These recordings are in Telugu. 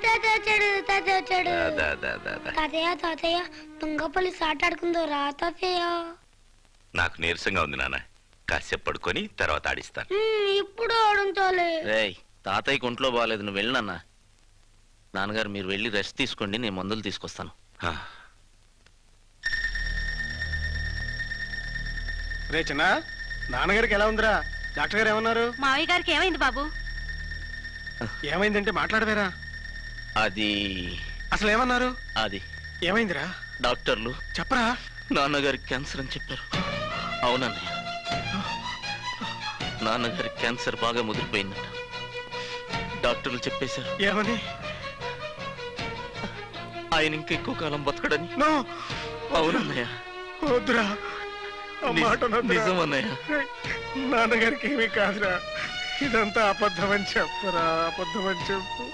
తాత వచ్చాడు తాత వచ్చాడు దా, దా, దా, దా. తాతయ్య తాతయ్య దొంగ పోలీస్ ఆట ఆడుకుందో రా తాతయ్య నాకు నీరసంగా ఉంది నాన్న కాసేపు పడుకొని తర్వాత ఆడిస్తాను మ్మ్, ఇప్పుడు ఆడుంతోలే రేయ్ తాతయ్యకి ఒంట్లో బాగాలేదు నువ్వు వెళ్ళినన్నా నాన్నగారు మీరు వెళ్ళి రెస్ట్ తీసుకోండి నేను మందులు తీసుకొస్తాను ఆ, రే చిన్న నాన్నగారికి ఎలా ఉందిరా డాక్టర్ గారు ఏమన్నారు మావయ్య గారికి ఏమైంది బాబు ఏమైందంటే మాట్లాడవేరా అది అసలు ఏమన్నారు అది ఏమైందిరా డాక్టర్లు చెప్పరా నాన్నగారికి క్యాన్సర్ అని చెప్పారు అవునన్నయ్య నాన్నగారికి క్యాన్సర్ బాగా ముదిరిపోయిందట డాక్టర్లు చెప్పేశారు ఏమని ఆయన ఇంకా ఎక్కువ కాలం బతకడని నో అవునన్నయ్య వద్దురా ఆ నిజ- మాట అనొద్దురా. నిజం అన్నయ్య నాన్నగారికి ఏమీ కాదురా ఇదంతా అబద్ధమని చెప్పరా అబద్ధమని చెప్పు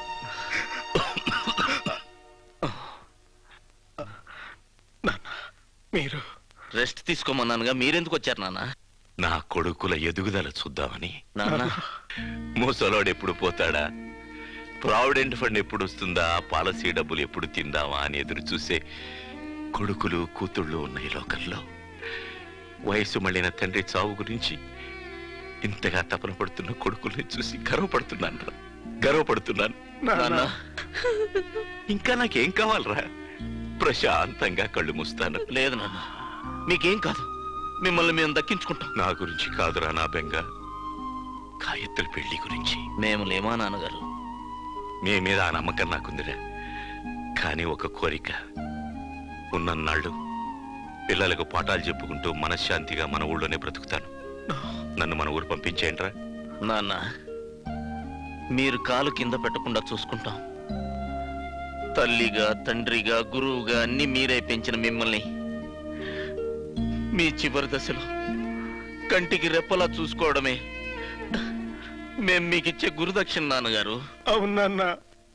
నాన్న మీరు రెస్ట్ తీసుకోమన్నానుగా మీరెందుకు వచ్చారు నాన్న నా కొడుకుల ఎదుగుదల చూద్దామని నాన్న ముసలోడు ఎప్పుడు పోతాడా ప్రావిడెంట్ ఫండ్ ఎప్పుడు వస్తుందా పాలసీ డబ్బులు ఎప్పుడు తిందామా అని ఎదురు చూసే కొడుకులు కూతుళ్ళు ఉన్న ఈ లోకంలో వయసు మళ్ళిన తండ్రి చావు గురించి ఇంతగా తపన పడుతున్న కొడుకుల్ని చూసి గర్వపడుతున్నాను రా. గర్వపడుతున్నాను నాన్న ఇంకా నాకేం కావాలరా ప్రశాంతంగా కళ్ళు మూస్తాను లేదు నాన్న మీకేం కాదు మిమ్మల్ని మేము దక్కించుకుంటాం నా గురించి కాదురా నా బెంగ గాయత్రి పెళ్లి గురించి మేము లేమా నాన్నగారు మీ మీద ఆ నమ్మకం నాకుందిరా కానీ ఒక కోరిక ఉన్నన్నాళ్ళు పిల్లలకు పాఠాలు చెప్పుకుంటూ మనశ్శాంతిగా మన ఊళ్ళోనే బ్రతుకుతాను నన్ను మన ఊరు పంపించేయండిరా నాన్న మీరు కాలు కింద పెట్టకుండా చూసుకుంటాం తల్లిగా తండ్రిగా గురువుగా అన్ని మీరే పెంచిన మిమ్మల్ని మీ చివరి దశలో కంటికి రెప్పలా చూసుకోవడమే మేం మీకిచ్చే గురుదక్షిణ నాన్నగారు అవునన్నా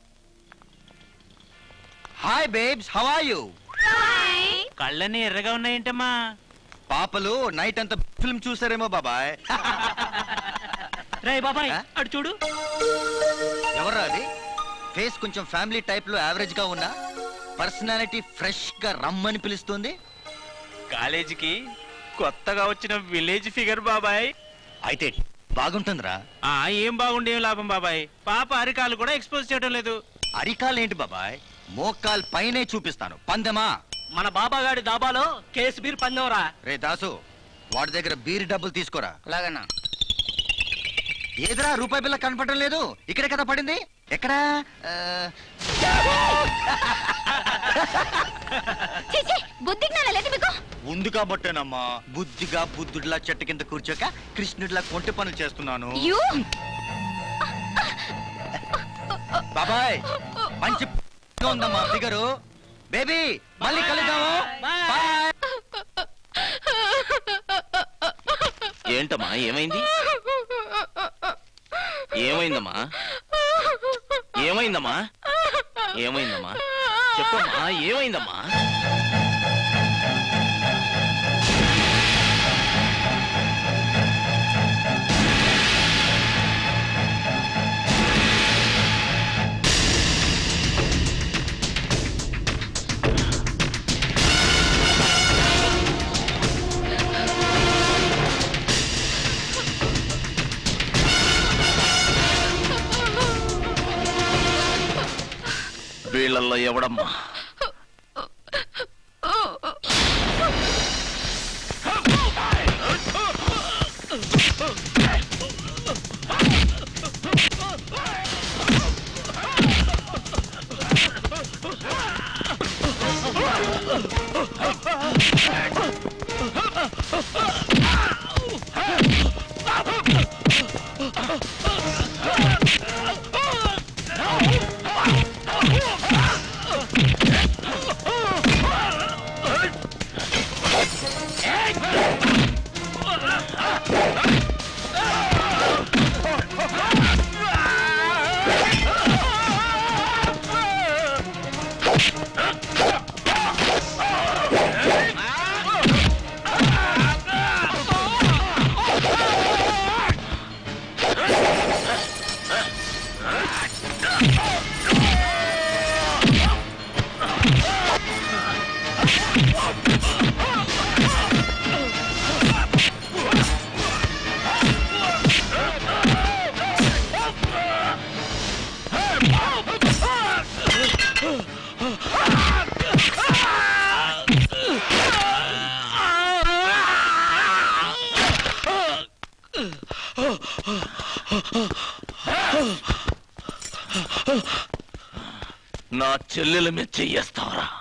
hi babes how are you కళ్ళన్నీ ఎర్రగా ఉన్నాయేంటమ్మా పాపలు నైట్ అంతా ఫిల్మ్ చూసారేమో బాబాయ్ రే బాబాయ్ ఆ? అటు చూడు ఎవరు అది ఫేస్ కొంచెం ఫ్యామిలీ టైప్ లో యావరేజ్ గా ఉన్నా పర్సనాలిటీ ఫ్రెష్ గా రమ్మని పిలుస్తుంది కాలేజీకి కొత్తగా వచ్చిన విలేజ్ ఫిగర్ బాబాయ్ అయితే బాగుంటుందిరా ఆ ఏం బాగుండేం లాభం బాబాయ్ పాప అరికాలు కూడా ఎక్స్పోజ్ చేయడం లేదు అరికాల్ ఏంటి బాబాయ్ మోకాల్ పైనే చూపిస్తాను పందెమా మన బాబాగాడి దాబాలో కేసు బీర్ పందెవరా రే దాసు వాడి దగ్గర బీర్ డబ్బులు తీసుకోరా అలాగన్నా ఏదిరా రూపాయి బిల్ల కనపడడం లేదు ఇక్కడే కదా పడింది ఎక్కడా ఆ, బుద్ధి జ్ఞానం లేదు మీకు ఉంది కాబట్టేనమ్మా బుద్ధిగా బుద్ధుడిలా చెట్టు కింద కూర్చోక కృష్ణుడిలా కొంటి పనులు చేస్తున్నాను యూ బాబాయ్ మంచి ఉందమ్మా ఫిగరు బేబీ మళ్ళీ కలుద్దాము బాయ్ ఏంటమ్మా ఏమైంది ఏమైందమ్మా ఏమైందమ్మా ఏమైందమ్మా చెప్పమ్మా ఏమైందమ్మా వీళ్ళల్లో ఎవడమ్మా నా చెల్లెల మీద చెయ్యేస్తావరా